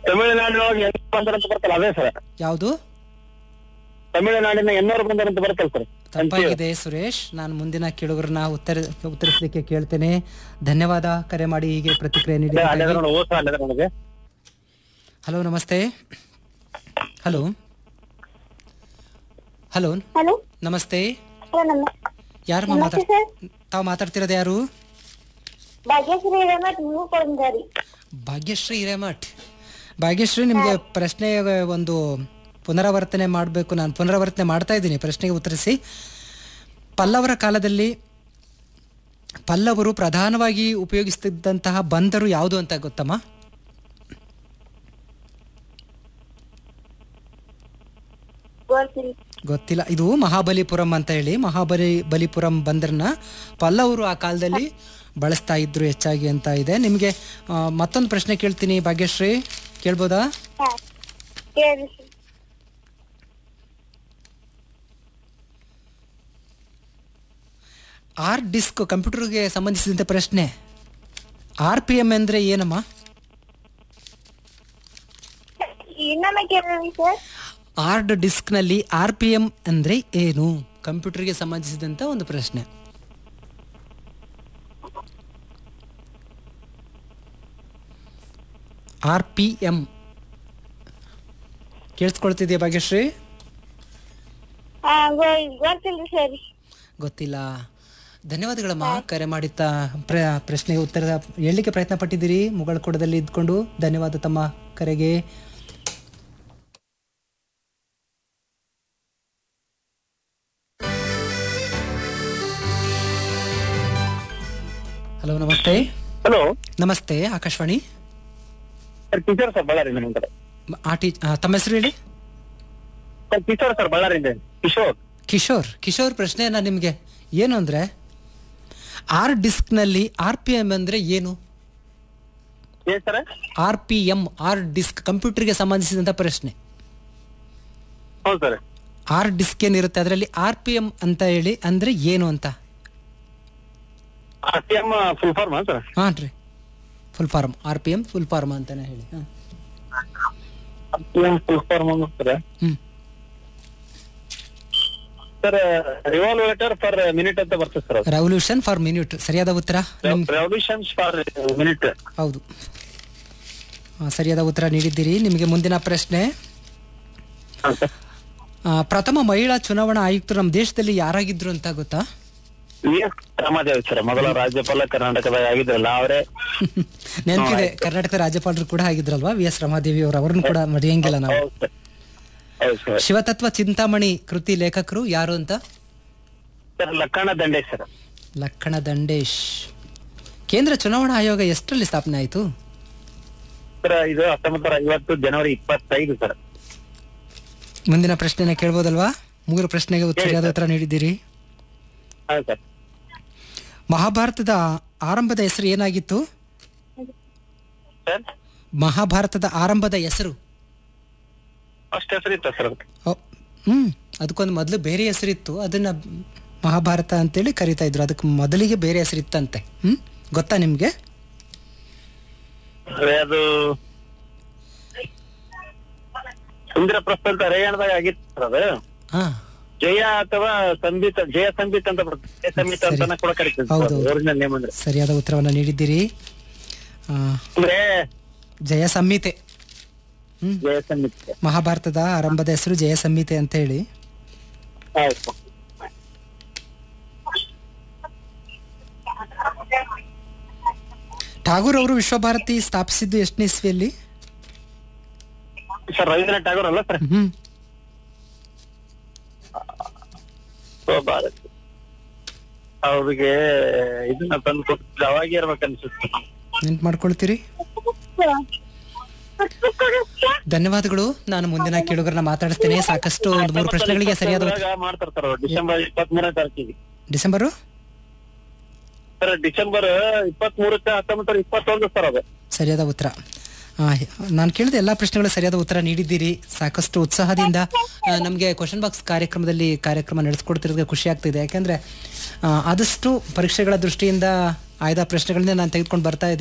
ತಮಿಳುನಾಡಿನೊಳಗೆ ಎನ್ನೂರು ಬಂದರ್ ಅಂತ ಬರ್ತಲ್ಲ ಅದೇ ಸರ್ ಯಾವುದು ತಮಿಳುನಾಡಿನ ಎನ್ನೂರು ಬಂದರ್ ಅಂತ ಬರ್ತಲ್ಲ ಸರ್ ತಪ್ಪಾಗಿದೆ ಸುರೇಶ್ ನಾನು ಮುಂದಿನ ಕೇಳುಗರನ್ನ ಉತ್ತರ ಉತ್ತರಿಸಲಿಕ್ಕೆ ಕೇಳ್ತೇನೆ ಧನ್ಯವಾದ ಕರೆ ಮಾಡಿ ಹೀಗೆ ಪ್ರತಿಕ್ರಿಯೆ ನೀಡಿ ಅಲ್ಲದ ನೋಡಿ ಓಸ ಅಲ್ಲದ ನನಗೆ ಹಲೋ ನಮಸ್ತೆ ಹಲೋ ಹಲೋ ಹಲೋ ನಮಸ್ತೆ ಸರ್ ನಮ್ಮ ಯಾರು ನಮಸ್ತೆ ಮಾತಾಡ್ ಸರ್ ತಾವು ಮಾತಾಡ್ತಿರೋದು ಯಾರು ಭಾಗ್ಯಶ್ರೀ ರಮತ್ ನೀವು ಕೊಡಿದ್ದಾರೆ ಭಾಗ್ಯಶ್ರೀ ಹಿರೇಮಠ್ ಭಾಗ್ಯಶ್ರೀ ನಿಮಗೆ ಪ್ರಶ್ನೆ ಒಂದು ಪುನರಾವರ್ತನೆ ಮಾಡಬೇಕು ನಾನು ಪುನರಾವರ್ತನೆ ಮಾಡ್ತಾ ಇದ್ದೀನಿ ಪ್ರಶ್ನೆಗೆ ಉತ್ತರಿಸಿ ಪಲ್ಲವರ ಕಾಲದಲ್ಲಿ ಪಲ್ಲವರು ಪ್ರಧಾನವಾಗಿ ಉಪಯೋಗಿಸ್ತಿದ್ದಂತಹ ಬಂದರು ಯಾವುದು ಅಂತ ಗೊತ್ತಮ್ಮ ಗೊತ್ತಿಲ್ಲ ಗೊತ್ತಿಲ್ಲ ಇದು ಮಹಾಬಲಿಪುರಂ ಅಂತ ಹೇಳಿ ಮಹಾಬಲಿ ಬಲಿಪುರಂ ಬಂದರನ್ನ ಪಲ್ಲವರು ಆ ಕಾಲದಲ್ಲಿ ಬಳಸ್ತಾ ಇದ್ರು ಹೆಚ್ಚಾಗಿ ಅಂತ ಇದೆ ನಿಮಗೆ ಮತ್ತೊಂದು ಪ್ರಶ್ನೆ ಕೇಳ್ತೀನಿ ಭಾಗ್ಯಶ್ರೀ ಕೇಳ್ಬೋದಾ ಹಾ ಕೇಳಿ ಸರ್. ಆರ್ ಡಿಸ್ಕ್ ಕಂಪ್ಯೂಟರ್ಗೆ ಸಂಬಂಧಿಸಿದಂತೆ ಪ್ರಶ್ನೆ ಆರ್ ಪಿ ಎಮ್ ಅಂದರೆ ಏನಮ್ಮ ಇನ್ನೊಮ್ಮೆ ಕೇಳಿ ಸರ್ ಆರ್ಡ್ ಡಿಸ್ಕ್ನಲ್ಲಿ ಆರ್ ಪಿ ಎಮ್ ಅಂದರೆ ಏನು ಕಂಪ್ಯೂಟರ್ಗೆ ಸಂಬಂಧಿಸಿದಂಥ ಒಂದು ಪ್ರಶ್ನೆ ಆರ್ ಪಿ ಎಮ್ ಕೇಳಿಸ್ಕೊಳ್ತಿದೆಯಾ ಭಾಗ್ಯಶ್ರೀ ಹಾ ಗೊ- ಗೊತ್ತಿಲ್ರಿ ಸರ್ ಗೊತ್ತಿಲ್ಲ ಧನ್ಯವಾದಗಳಮ್ಮ ಕರೆ ಮಾಡಿದ್ದ ಪ್ರ ಪ್ರಶ್ನೆಗೆ ಉತ್ತರ ಹೇಳಲಿಕ್ಕೆ ಪ್ರಯತ್ನ ಪಟ್ಟಿದ್ದೀರಿ ಮುಗಳಕೋಟದಲ್ಲಿ ಇದ್ಕೊಂಡು ಧನ್ಯವಾದ ತಮ್ಮ ಕರೆಗೆ ಹಲೋ ನಮಸ್ತೆ ಹಲೋ ನಮಸ್ತೆ ಆಕಾಶವಾಣಿ ಸರ್ ಕಿಶೋರ್ ಸರ್ ಬಳ್ಳಾರಿ ನಿಮ್ಮ ಕಡೆ ಮ- ಆ ಟೀ ಆ, ತಮ್ಮ ಹೆಸರು ಹೇಳಿ ಸರ್ ಕಿಶೋರ್ ಸರ್ ಬಳ್ಳಾರಿಯಿಂದ ಕಿಶೋರ್ ಕಿಶೋರ್ ಕಿಶೋರ್ ಪ್ರಶ್ನೆಯನ್ನ ನಿಮಗೆ ಏನು ಅಂದರೆ ಆರ್ ಡಿಸ್ಕ್ನಲ್ಲಿ ಆರ್ ಪಿ ಎಮ್ ಅಂದರೆ ಏನು ಏನ್ sir R P M hard disk ಕಂಪ್ಯೂಟರ್ಗೆ ಸಂಬಂಧಿಸಿದಂಥ ಪ್ರಶ್ನೆ ಹೌದು ಸರ್ ಆರ್ ಡಿಸ್ಕ್ ಏನಿರುತ್ತೆ ಅದರಲ್ಲಿ ಆರ್ ಪಿ ಎಂ ಅಂತ ಹೇಳಿ ಅಂದ್ರೆ ಏನು ಅಂತ R T M full form sir ಹಾಂ ರೀ full form R P M full form ಅಂತಾನೆ ಹೇಳಿ ಹಾಂ R T M full form sir ಹ್ಞೂ ಸರ್ ರಿವಾಲ್ವೇಟರ್ ಫರ್ ಮಿನಿಟ್ ಅಂತ ಬರ್ತದೆ ಸರ್ ಅದು ರೆವಲ್ಯೂಷನ್ ಫಾರ್ ಮಿನಿಟ್ ಸರಿಯಾದ ಉತ್ತರ ನಿಮ್ ರೆವಲ್ಯೂಷನ್ಸ್ ಫಾರ್ ಮಿನಿಟ್ ಹೌದು ಆ, ಸರಿಯಾದ ಉತ್ತರ ನೀಡಿದ್ದೀರಿ ನಿಮಗೆ ಮುಂದಿನ ಪ್ರಶ್ನೆ ಆ, ಪ್ರಥಮ ಮಹಿಳಾ ಚುನಾವಣಾ ಆಯುಕ್ತರು ನಮ್ಮ ದೇಶದಲ್ಲಿ ಯಾರಾಗಿದ್ರು ಅಂತ ಗೊತ್ತಾ ರಾಮಾದೇವಿ ಸರ್ ಮೊದಲ ರಾಜ್ಯಪಾಲ ಕರ್ನಾಟಕದಾಗ ಆಗಿದ್ರಲ್ಲ ಅವರೇ ನೆನಪಿದೆ ಕರ್ನಾಟಕದ ರಾಜ್ಯಪಾಲರು ಕೂಡ ಆಗಿದ್ರಲ್ವಾ ವಿ ಎಸ್ ರಮಾದೇವಿ ಅವರು ಅವ್ರನ್ನ ಕೂಡ ಮರೆಯಂಗಿಲ್ಲ ನಾವು ಹೌದು ಸರ್ ಹೌದು ಸರ್ ಶಿವತತ್ವ ಚಿಂತಾಮಣಿ ಕೃತಿ ಲೇಖಕರು ಯಾರು ಅಂತ ಸರ್ ಲಕ್ಕಣ ದಂಡೆ ಸರ್ ಲಕ್ಕಣ ದಂಡೇಶ್ ಕೇಂದ್ರ ಚುನಾವಣಾ ಆಯೋಗ ಎಷ್ಟರಲ್ಲಿ ಸ್ಥಾಪನೆ ಆಯಿತು ಸರ್ ಇದು ಹತ್ತೊಂಬತ್ತು ಐವತ್ತು ಜನವರಿ ಇಪ್ಪತ್ತೈದು ಸರ್ ಮುಂದಿನ ಪ್ರಶ್ನೆನ ಕೇಳ್ಬೋದಲ್ವಾ ಮೂರು ಪ್ರಶ್ನೆಗೆ ಉತ್ತರ ಸರಿಯಾದ ಉತ್ತರ ನೀಡಿದ್ದೀರಿ ಹಾ ಸರ್ ಮಹಾಭಾರತದ ಆರಂಭದ ಹೆಸರು ಏನಾಗಿತ್ತು ಸರ್ ಮಹಾಭಾರತದ ಆರಂಭದ ಹೆಸರು ಅಷ್ಟು ಹೆಸರಿತ್ತ ಸರ್ ಅದಕ್ಕೆ ಓ, ಹ್ಮ್ ಅದಕ್ಕೊಂದು ಮೊದಲು ಬೇರೆ ಹೆಸರಿತ್ತು ಅದನ್ನ ಮಹಾಭಾರತ ಅಂತೇಳಿ ಕರಿತಾ ಇದ್ರು ಅದಕ್ಕೆ ಮೊದಲಿಗೆ ಬೇರೆ ಹೆಸರಿತ್ತಂತೆ ಹ್ಮ್ ಗೊತ್ತಾ ನಿಮ್ಗೆ ಅದೇ ಅದು ಇಂದ್ರಪ್ರಸ್ಥ ಅಂತ ರೇಯಣದಾಗ ಆಗಿತ್ತು ಸರ್ ಅದು ಹಾ ಜಯ ಅಥವಾ ಸಂಬಿತ ಜಯ ಸಂಬಿತ್ ಅಂತ ಬರ್ತದೆ ಜಯ ಸಂಬಿತ್ ಅಂತಾನೆ ಕೂಡ ಕರಿತೀವಿ ಹೌದು. ಒರಿಜಿನಲ್ ನೇಮ್ ಅಂದ್ರೆ ಸರಿಯಾದ ಉತ್ತರವನ್ನ ನೀಡಿದ್ದೀರಿ ಆ, ಅಂದ್ರೆ ಜಯ ಸಂಹಿತೆ ಹ್ಮ್ ಜಯ ಸಂಬಿತ್ ಮಹಾಭಾರತದ ಆರಂಭದ ಹೆಸರು ಜಯ ಸಂಹಿತೆ ಅಂತ ಹೇಳಿ ಆಯ್ತು ಠಾಗೂರ್ ಅವರು ವಿಶ್ವಭಾರತಿ ಸ್ಥಾಪಿಸಿದ್ದು ಎಷ್ಟನೇ ಇಸ್ವಿಯಲ್ಲಿ ಸರ್ ರವೀಂದ್ರನಾಥ್ ಠಾಗೂರ್ ಅಲ್ಲ ಸರ್ ಹ್ಮ್ ಭಾರತ್ ಅವ್ರಿಗೆ ಇದನ್ನ ತಂದು ಕೊಟ್ಟಿದ್ದು ಅವಾಗೇ ಇರ್ಬೇಕನ್ಸುತ್ತೆ ನೆನ್ಪು ಮಾಡ್ಕೊಳ್ತೀರಿ ಧನ್ಯವಾದಗಳು ನಾನು ಮುಂದಿನ ಕೇಳುಗರನ್ನ ಮಾತಾಡಿಸ್ತೇನೆ ಸಾಕಷ್ಟು ಒಂದು ಮೂರು ಪ್ರಶ್ನೆಗಳಿಗೆ ಸರಿಯಾದ ಉತ್ತರ ಇವಾಗ ಮಾಡ್ತಾರೆ ಸರ್ ಅವ್ರು ಡಿಸೆಂಬರ್ ಇಪ್ಪತ್ತ್ ಮೂರನೇ ತಾರೀಕಿಗೆ ಡಿಸೆಂಬರು ಸರ್ ಡಿಸೆಂಬರ್ ಇಪ್ಪತ್ತ್ ಮೂರಕ್ಕೆ ಹತ್ತೊಂಬತ್ತರ ಇಪ್ಪತ್ತೊಂದು ಸರ್ ಅದು ಸರಿಯಾದ ಉತ್ತರ ನಾನು ಕೇಳಿದ ಎಲ್ಲ ಪ್ರಶ್ನೆಗಳು ಸರಿಯಾದ ಉತ್ತರ ನೀಡಿದ್ದೀರಿ ಸಾಕಷ್ಟು ಉತ್ಸಾಹದಿಂದ ನಮಗೆ ಕ್ವಶನ್ ಬಾಕ್ಸ್ ಕಾರ್ಯಕ್ರಮದಲ್ಲಿ ಕಾರ್ಯಕ್ರಮ ನಡೆಸ್ಕೊಡ್ತಿರೋದಕ್ಕೆ ಖುಷಿ ಆಗ್ತಿದೆ ಯಾಕಂದ್ರೆ ಆ, ಆದಷ್ಟು ಪರೀಕ್ಷೆಗಳ ದೃಷ್ಟಿಯಿಂದ ಆಯ್ದ ಪ್ರಶ್ನೆಗಳನ್ನ ನಾನು ತೆಗೆದುಕೊಂಡು ಬರ್ತಾ ಇದ್ದೆ